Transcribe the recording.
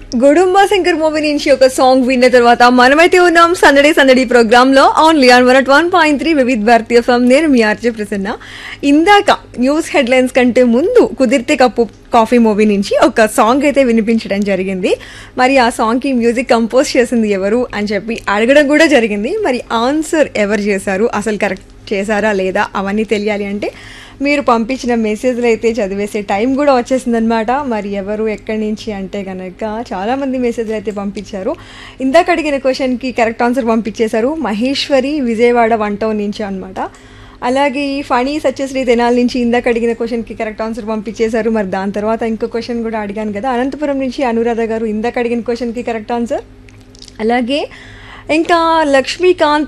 Gudumba Shankar movie నుంచి ఒక song విన్న తర్వాత మనమైతే ఉన్నాం సందడి సందడి ప్రోగ్రామ్ లో only on one one point three Vividh Bharati FM నేను మీ ఆర్జే ప్రసన్న ఇందాక న్యూస్ హెడ్లైన్స్ కంటే ముందు కుదిరితే కప్పు కాఫీ మూవీ నుంచి ఒక సాంగ్ అయితే వినిపించడం జరిగింది మరి ఆ సాంగ్ కి మ్యూజిక్ కంపోజ్ చేసింది ఎవరు అని చెప్పి అడగడం కూడా జరిగింది మరి ఆన్సర్ ఎవరు చేశారు అసలు కరెక్ట్ చేశారా లేదా అవన్నీ తెలియాలి అంటే మీరు పంపించిన మెసేజ్లు అయితే చదివేసే టైం కూడా వచ్చేసిందనమాట మరి ఎవరు ఎక్కడి నుంచి అంటే కనుక చాలామంది మెసేజ్లు అయితే పంపించారు ఇందాక అడిగిన క్వశ్చన్కి కరెక్ట్ ఆన్సర్ పంపించేశారు మహేశ్వరి విజయవాడ వన్ టౌన్ నుంచి అనమాట అలాగే ఈ ఫణి సత్యశ్రీ తెనాల నుంచి ఇందాక అడిగిన క్వశ్చన్కి కరెక్ట్ ఆన్సర్ పంపించేశారు మరి దాని తర్వాత ఇంకో క్వశ్చన్ కూడా అడిగాను కదా అనంతపురం నుంచి అనురాధ గారు ఇందాక అడిగిన క్వశ్చన్కి కరెక్ట్ ఆన్సర్ అలాగే ఇంకా లక్ష్మీకాంత్